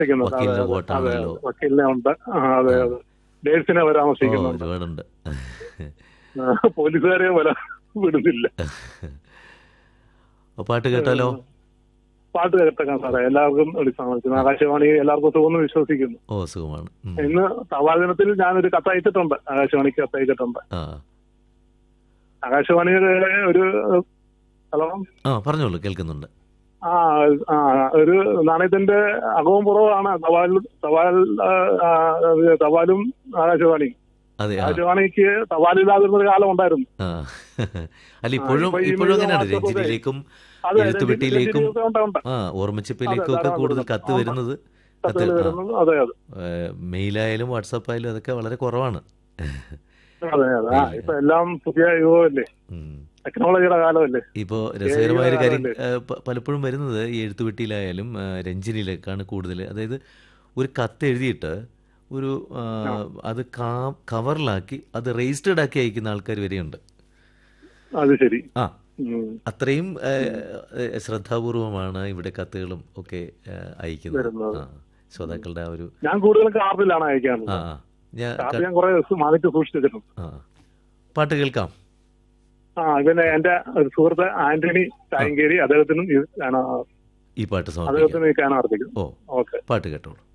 താമസിക്കുന്നത് അതെ, വക്കീലിന്റെ അതെ, അതെ, കോട്ടാണല്ലോ. വക്കീലിനെ ഉണ്ട് ആ, അതെ അതെ ഡേഴ്സിനെ ഓ പരാമർശിക്കുന്നുണ്ട് ഒരുപാടുണ്ട് ആ, പോലീസുകാരെ വല വിടുന്നില്ല അപ്പൊ പാട്ട് കേട്ടാലോ പാട്ട് കേട്ടേക്കാൻ സാറേ എല്ലാവർക്കും വിളിച്ചാൽ ആകാശവാണി എല്ലാവർക്കും സുഖമെന്ന് വിശ്വസിക്കുന്നു ഓ സുഖമാണ് ഉം. ഇന്ന് തപാൽ ദിനത്തിൽ ഞാനൊരു കത്തയച്ചിട്ടുണ്ട് ആകാശവാണിക്ക് കത്തയച്ചിട്ടുണ്ട് ആ ആകാശവാണിയുടെ ഒരു ഹലോ ആ പറഞ്ഞോളൂ കേൾക്കുന്നുണ്ട് ആ ആ ഒരു നാണയത്തിന്റെ അകവും പുറവുമാണ് തപാൽ തപാൽ ആ, ആ, തപാലും ആകാശവാണിയും അതെ ആ ആകാശവാണിക്ക് തപാലില്ലാതിരുന്ന ഒരു കാലം ഉണ്ടായിരുന്നു ആ അല്ല ഇപ്പോഴും ഇപ്പൊ ഈ ഇപ്പോഴും അങ്ങനെയാണ് വാട്സാപ്പ് ഒക്കെ- രഞ്ജിനിയിലേക്കും അതെ എഴുത്തുപെട്ടിയിലേക്കും രഞ്ജിനി- ഉണ്ട്, ഉണ്ട്. ആ ഓർമ്മച്ചിപ്പിലേക്കും അതെ, ഒക്കെ ധാരാളം കൂടുതൽ ഉണ്ട്. കത്ത് ആ, വരുന്നത് കത്തുകൾ കത്ത് ആ, വരുന്നത് അതെ അതെ ഏഹ്, മെയിലായാലും വാട്സാപ്പായാലും അതൊക്കെ വളരെ കുറവാണ് അതെ അതെ ആ ഇപ്പൊ എല്ലാം പുതിയ യുഗമല്ലേ ഉം. ടെക്നോളജിയുടെ കാലമല്ലേ ഇപ്പോ രസകരമായൊരു കാര്യം കാലമല്ലേ? ഏഹ്, പ- പലപ്പോഴും വരുന്നത് ഈ എഴുത്തുപെട്ടിയിലായാലും ഏഹ്, രഞ്ജിനിയിലേക്കാണ് കൂടുതൽ അതായത് ഒരു കത്ത് എഴുതിയിട്ട് ഒരു ആ, അത് കാ- കവറിലാക്കി അത് രജിസ്റ്റേർഡ് ആക്കി അയക്കുന്ന ആൾക്കാർ വരെയുണ്ട് അത് ശരി ആ ഉം. അത്രയും ഏഹ്, ഏഹ്, ശ്രദ്ധാപൂർവമാണ് ഇവിടെ കത്തുകളും ഒക്കെ ഏഹ്, അയക്കുന്നത് വരുന്നത്. ആ ശ്രോതാക്കളുടെ ആ ഒരു ഞാൻ കൂടുതലും കാർഡിലാണ് അയക്കാറുള്ളത് ആ ആ. ഞാൻ കാർഡ് ഞാൻ കുറെ ദിവസം മാറ്റി സൂക്ഷിച്ചു വെച്ചിട്ടുണ്ട് ആ പാട്ട് കേൾക്കാം ആ പിന്നെ എന്റെ ഒരു സുഹൃത്ത് ആന്റണി തായങ്കേരി അദ്ദേഹത്തിനും ഇത് ആണ് ഈ പാട്ട് സമർപ്പിക്കാം അദ്ദേഹത്തിനും ഈ കാണാൻ അർത്ഥിക്കുന്നു ഓ ഓക്കെ പാട്ട് കേട്ടോളൂ